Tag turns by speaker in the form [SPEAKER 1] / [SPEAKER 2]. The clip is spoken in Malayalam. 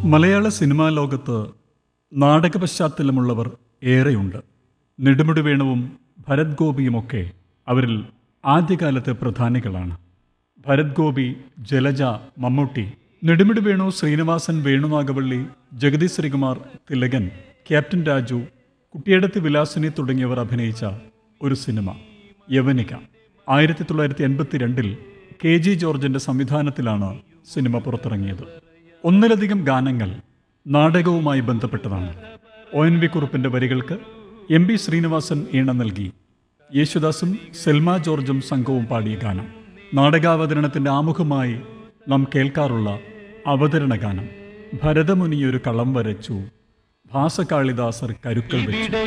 [SPEAKER 1] മലയാള സിനിമാ ലോകത്ത് നാടക പശ്ചാത്തലമുള്ളവർ ഏറെയുണ്ട് നെടുമുടി വേണുവും ഭരത് ഗോപിയുമൊക്കെ അവരിൽ ആദ്യകാലത്തെ പ്രധാനികളാണ് ഭരത് ഗോപി ജലജ മമ്മൂട്ടി നെടുമുടി വേണു ശ്രീനിവാസൻ വേണുനാഗവള്ളി ജഗതി ശ്രീകുമാർ തിലകൻ ക്യാപ്റ്റൻ രാജു കുട്ടിയടത്ത് വിലാസിനി തുടങ്ങിയവർ അഭിനയിച്ച ഒരു സിനിമ യവനിക ആയിരത്തി തൊള്ളായിരത്തി എൺപത്തി രണ്ടിൽ കെ ജി ജോർജിന്റെ സംവിധാനത്തിലാണ് സിനിമ പുറത്തിറങ്ങിയത് ഒന്നിലധികം ഗാനങ്ങൾ നാടകവുമായി ബന്ധപ്പെട്ടതാണ് ഒ എൻ വി കുറുപ്പിന്റെ വരികൾക്ക് എം ബി ശ്രീനിവാസൻ ഈണം നൽകി യേശുദാസും സെൽമ ജോർജും സംഘവും പാടിയ ഗാനം നാടകാവതരണത്തിന്റെ ആമുഖമായി നാം കേൾക്കാറുള്ള അവതരണ ഗാനം ഭരതമുനിയൊരു കളം വരച്ചു ഭാസകാളിദാസർ കരുക്കൾ വെച്ചു